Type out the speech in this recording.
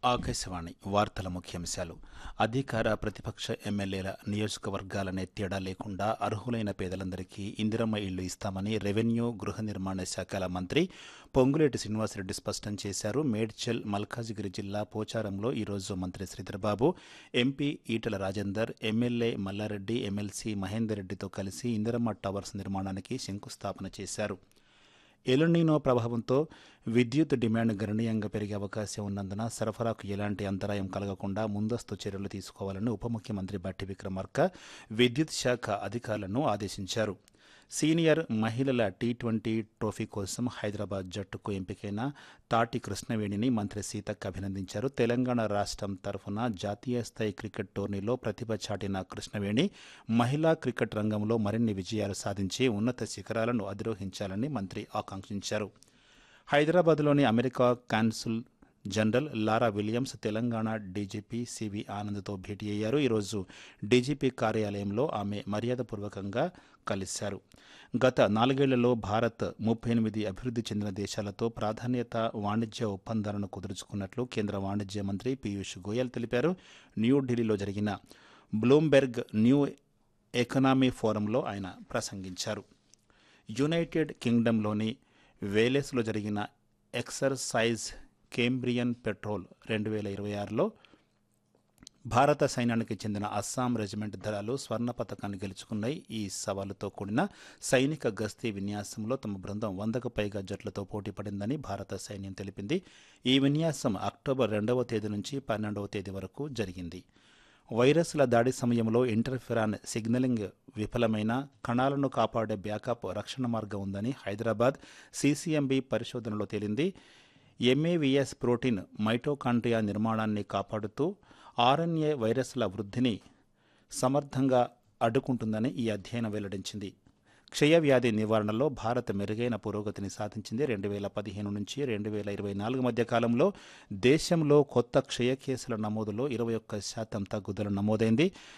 ఆకాశవాణి వార్తల ముఖ్యాంశాలు అధికార ప్రతిపక్ష ఎమ్మెల్యేల నియోజకవర్గాలనే తేడా లేకుండా అర్హులైన పేదలందరికీ ఇందిరమ్మ ఇళ్లు ఇస్తామని రెవెన్యూ గృహ నిర్మాణ శాఖల మంత్రి పొంగులేటి శ్రీనివాసరెడ్డి స్పష్టం చేశారు మేడ్చల్ మల్కాజిగిరి జిల్లా పోచారంలో ఈరోజు మంత్రి Sridhar Babu MP Etela Rajender MLA Malla Reddy MLC Mahender రెడ్డితో కలిసి ఇందిరమ్మ టవర్స్ నిర్మాణానికి శంకుస్థాపన చేశారు ఎలునీనో ప్రభావంతో విద్యుత్ డిమాండ్ గణనీయంగా పెరిగే అవకాశం ఉన్నందున సరఫరాకు ఎలాంటి అంతరాయం కలగకుండా ముందస్తు చర్యలు తీసుకోవాలని ఉప ముఖ్యమంత్రి బట్టి విక్రమార్క విద్యుత్ శాఖ అధికారులను ఆదేశించారు సీనియర్ మహిళల టీ ట్వంటీ ట్రోఫీ కోసం హైదరాబాద్ జట్టుకు ఎంపికైన తాటి కృష్ణవేణిని మంత్రి సీతక్క అభినందించారు తెలంగాణ రాష్ట్రం తరఫున జాతీయ స్థాయి క్రికెట్ టోర్నీలో ప్రతిభ చాటిన కృష్ణవేణి మహిళా క్రికెట్ రంగంలో మరిన్ని విజయాలు సాధించి ఉన్నత శిఖరాలను అధిరోహించాలని మంత్రి ఆకాంక్షించారు హైదరాబాద్లోని America consul general Laura Williams Telangana DGP CV ఆనంద్తో భేటీ అయ్యారు ఈరోజు డీజీపీ కార్యాలయంలో ఆమె మర్యాదపూర్వకంగా కలిశారు గత నాలుగేళ్లలో భారత్ ముప్పై ఎనిమిది అభివృద్ధి చెందిన దేశాలతో ప్రాధాన్యత వాణిజ్య ఒప్పందాలను కుదుర్చుకున్నట్లు కేంద్ర వాణిజ్య మంత్రి పీయూష్ గోయల్ తెలిపారు న్యూఢిల్లీలో జరిగిన బ్లూంబెర్గ్ న్యూ ఎకనామీ ఫోరంలో ఆయన ప్రసంగించారు యునైటెడ్ కింగ్డమ్లోని వేలెస్లో జరిగిన ఎక్సర్సైజ్ కేంబ్రియన్ పెట్రోల్ రెండు వేల ఇరవై ఆరులో భారత సైన్యానికి చెందిన అస్సాం రెజిమెంట్ దళాలు స్వర్ణ పథకాన్ని గెలుచుకున్నాయి ఈ సవాలుతో కూడిన సైనిక గస్తీ విన్యాసంలో తమ బృందం వందకు పైగా జట్లతో పోటీ పడిందని భారత సైన్యం తెలిపింది ఈ విన్యాసం అక్టోబర్ రెండవ తేదీ నుంచి పన్నెండవ తేదీ వరకు జరిగింది వైరస్ల దాడి సమయంలో ఇంటర్ఫెరాన్ సిగ్నలింగ్ విఫలమైన కణాలను కాపాడే బ్యాకప్ రక్షణ మార్గం ఉందని హైదరాబాద్ సీసీఎంబీ పరిశోధనలో తేలింది ఎంఏవిఎస్ ప్రోటీన్ మైటోకాండ్రియా నిర్మాణాన్ని కాపాడుతూ ఆర్ఎన్ఏ వైరస్ల వృద్ధిని సమర్థంగా అడ్డుకుంటుందని ఈ అధ్యయనం వెల్లడించింది క్షయవ్యాధి నివారణలో భారత్ మెరుగైన పురోగతిని సాధించింది రెండు వేల పదిహేను నుంచి రెండు వేల ఇరవై నాలుగు మధ్య కాలంలో దేశంలో కొత్త క్షయ కేసుల నమోదులో ఇరవై ఒక్క శాతం తగ్గుదల నమోదైంది